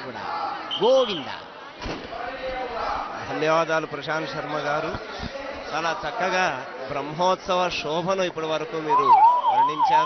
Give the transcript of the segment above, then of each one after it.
కూడా గోవింద ధన్యవాదాలు ప్రశాంత్ శర్మ గారు చాలా చక్కగా బ్రహ్మోత్సవ శోభను ఇప్పటి వరకు మీరు వర్ణించారు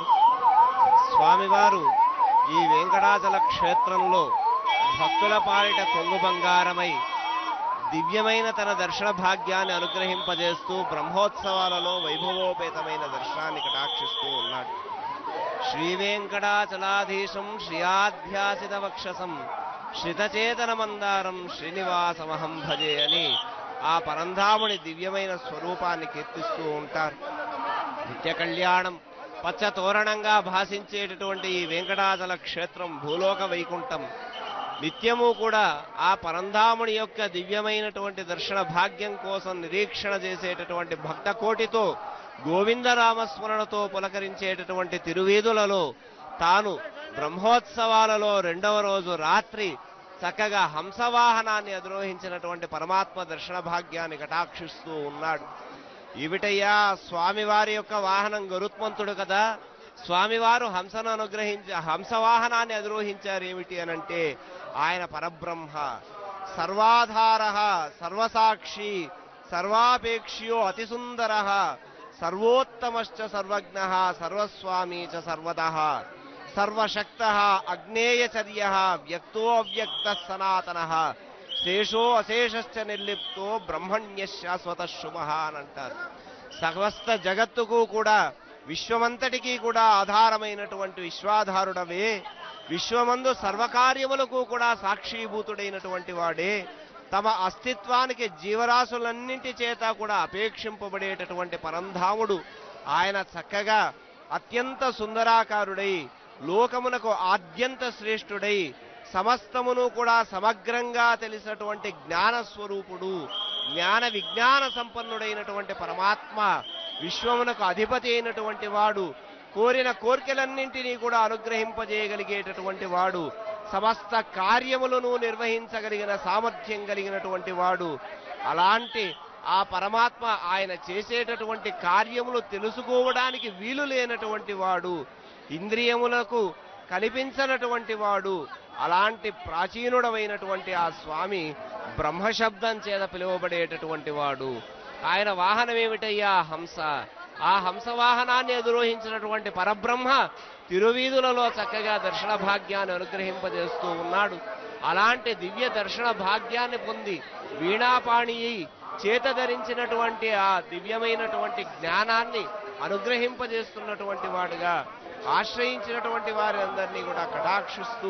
స్వామివారు ఈ వెంకటాచల క్షేత్రంలో భక్తుల పాలిట కొంగు బంగారమై దివ్యమైన తన దర్శన భాగ్యాన్ని అనుగ్రహింపజేస్తూ బ్రహ్మోత్సవాలలో వైభవోపేతమైన దర్శనాన్ని కటాక్షిస్తూ ఉన్నాడు శ్రీ వెంకటాచలాధీశం శ్రియాధ్యాసిత వక్షసం శ్రితచేతన మందారం శ్రీనివాసమహం భజే అని ఆ పరంధాముని దివ్యమైన స్వరూపాన్ని కీర్తిస్తూ ఉంటారు నిత్య కళ్యాణం పచ్చ తోరణంగా భాషించేటటువంటి ఈ వెంకటాచల క్షేత్రం భూలోక వైకుంఠం నిత్యము కూడా ఆ పరంధాముని యొక్క దివ్యమైనటువంటి దర్శన భాగ్యం కోసం నిరీక్షణ చేసేటటువంటి భక్త కోటితో గోవిందరామస్మరణతో పులకరించేటటువంటి తిరువీధులలో తాను బ్రహ్మోత్సవాలలో రెండవ రోజు రాత్రి చక్కగా హంసవాహనాన్ని అధిరోహించినటువంటి పరమాత్మ దర్శన భాగ్యాన్ని కటాక్షిస్తూ ఉన్నాడు ఏమిటయ్యా స్వామివారి యొక్క వాహనం గరుత్మంతుడు కదా స్వామివారు హంసను అనుగ్రహించి హంసవాహనాన్ని అధిరోహించారు ఏమిటి అనంటే ఆయన పరబ్రహ్మ సర్వాధార సర్వసాక్షి సర్వాపేక్ష్యో అతిసుందర సర్వోత్తమశ్చ సర్వజ్ఞ సర్వస్వామి చ సర్వద సర్వశక్త అగ్నేయచర్య వ్యక్తో అవ్యక్త సనాతన శేషో అశేషశ్చ నిర్లిప్తో బ్రహ్మణ్య శాశ్వత శుభ అని అంటారు సమస్త జగత్తుకు కూడా విశ్వమంతటికీ కూడా ఆధారమైనటువంటి విశ్వాధారుడవే విశ్వమందు సర్వకార్యములకు కూడా సాక్షీభూతుడైనటువంటి వాడే తమ అస్తిత్వానికి జీవరాశులన్నింటి చేత కూడా అపేక్షింపబడేటటువంటి పరంధాముడు ఆయన చక్కగా అత్యంత సుందరాకారుడై లోకమునకు ఆద్యంత శ్రేష్ఠుడై సమస్తమును కూడా సమగ్రంగా తెలిసినటువంటి జ్ఞాన స్వరూపుడు జ్ఞాన విజ్ఞాన సంపన్నుడైనటువంటి పరమాత్మ విశ్వమునకు అధిపతి అయినటువంటి వాడు కోరిన కోరికలన్నింటినీ కూడా అనుగ్రహింపజేయగలిగేటటువంటి వాడు సమస్త కార్యములను నిర్వహించగలిగిన సామర్థ్యం కలిగినటువంటి వాడు అలాంటి ఆ పరమాత్మ ఆయన చేసేటటువంటి కార్యములు తెలుసుకోవడానికి వీలు లేనటువంటి వాడు ఇంద్రియములకు కనిపించనటువంటి వాడు అలాంటి ప్రాచీనుడమైనటువంటి ఆ స్వామి బ్రహ్మశబ్దం చేత పిలువబడేటటువంటి వాడు ఆయన వాహనం ఏమిటయ్యా హంస ఆ హంస వాహనాన్ని అధిరోహించినటువంటి పరబ్రహ్మ తిరువీధులలో చక్కగా దర్శన భాగ్యాన్ని అనుగ్రహింపజేస్తూ ఉన్నాడు అలాంటి దివ్య దర్శన భాగ్యాన్ని పొంది వీణాపాణి చేత ధరించినటువంటి ఆ దివ్యమైనటువంటి జ్ఞానాన్ని అనుగ్రహింపజేస్తున్నటువంటి వాడుగా ఆశ్రయించినటువంటి వారందరినీ కూడా కటాక్షిస్తూ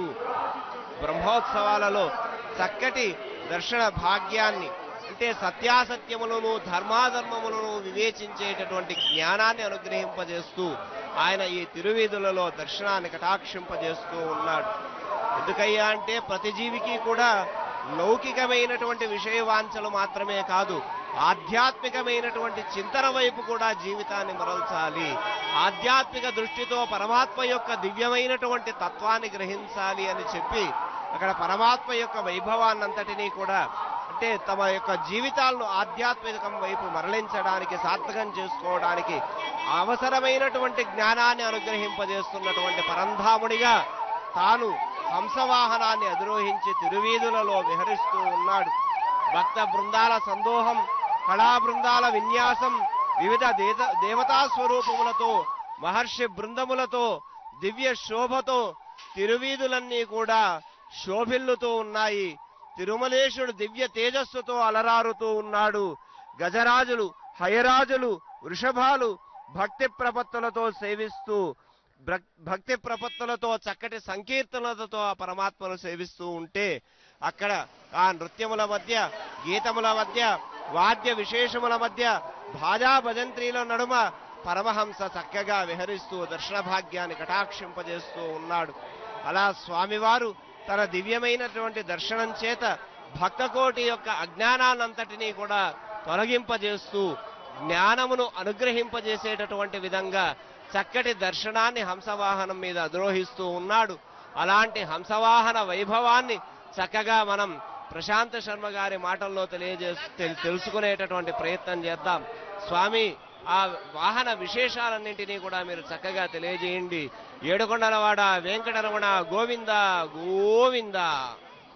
బ్రహ్మోత్సవాలలో చక్కటి దర్శన భాగ్యాన్ని అంటే సత్యాసత్యములను ధర్మాధర్మములను వివేచించేటటువంటి జ్ఞానాన్ని అనుగ్రహింపజేస్తూ ఆయన ఈ తిరువీధులలో దర్శనాన్ని కటాక్షింపజేస్తూ ఉన్నాడు ఎందుకయ్యా అంటే ప్రతి జీవికి కూడా లౌకికమైనటువంటి విషయవాంఛలు మాత్రమే కాదు ఆధ్యాత్మికమైనటువంటి చింతన వైపు కూడా జీవితాన్ని మరల్చాలి ఆధ్యాత్మిక దృష్టితో పరమాత్మ యొక్క దివ్యమైనటువంటి తత్వాన్ని గ్రహించాలి అని చెప్పి అక్కడ పరమాత్మ యొక్క వైభవాన్నంతటినీ కూడా అంటే తమ యొక్క జీవితాలను ఆధ్యాత్మికం వైపు మరలించడానికి సార్థకం చేసుకోవడానికి అవసరమైనటువంటి జ్ఞానాన్ని అనుగ్రహింపజేస్తున్నటువంటి పరంధాముడిగా తాను హంసవాహనాన్ని అధిరోహించి తిరువీధులలో విహరిస్తూ ఉన్నాడు భక్త బృందాల సందోహం కళా బృందాల విన్యాసం వివిధ దేత దేవతా స్వరూపములతో మహర్షి బృందములతో దివ్య శోభతో తిరువీధులన్నీ కూడా శోభిల్లుతూ ఉన్నాయి తిరుమలేశుడు దివ్య తేజస్సుతో అలరారుతూ ఉన్నాడు గజరాజులు హయరాజులు వృషభాలు భక్తి ప్రపత్తులతో సేవిస్తూ భక్- భక్తి ప్రపత్తులతో చక్కటి సంకీర్తనలతో ఆ పరమాత్మను సేవిస్తూ ఉంటే అక్కడ ఆ నృత్యముల మధ్య గీతముల మధ్య వాద్య విశేషముల మధ్య భాజా భజంత్రీల నడుమ పరమహంస చక్కగా విహరిస్తూ దర్శన భాగ్యాన్ని కటాక్షింపజేస్తూ ఉన్నాడు అలా స్వామివారు తన దివ్యమైనటువంటి దర్శనం చేత భక్తకోటి యొక్క అజ్ఞానాన్నంతటినీ కూడా తొలగింపజేస్తూ జ్ఞానమును అనుగ్రహింపజేసేటటువంటి విధంగా చక్కటి దర్శనాన్ని హంసవాహనం మీద అధిరోహిస్తూ ఉన్నాడు అలాంటి హంసవాహన వైభవాన్ని చక్కగా మనం ప్రశాంత్ శర్మ గారి మాటల్లో తెలియజే తెల్- తెలుసుకునేటటువంటి ప్రయత్నం చేద్దాం స్వామి ఆ వాహన విశేషాలన్నింటినీ కూడా మీరు చక్కగా తెలియజేయండి ఏడుకొండలవాడ వెంకటరమణ గోవింద గోవింద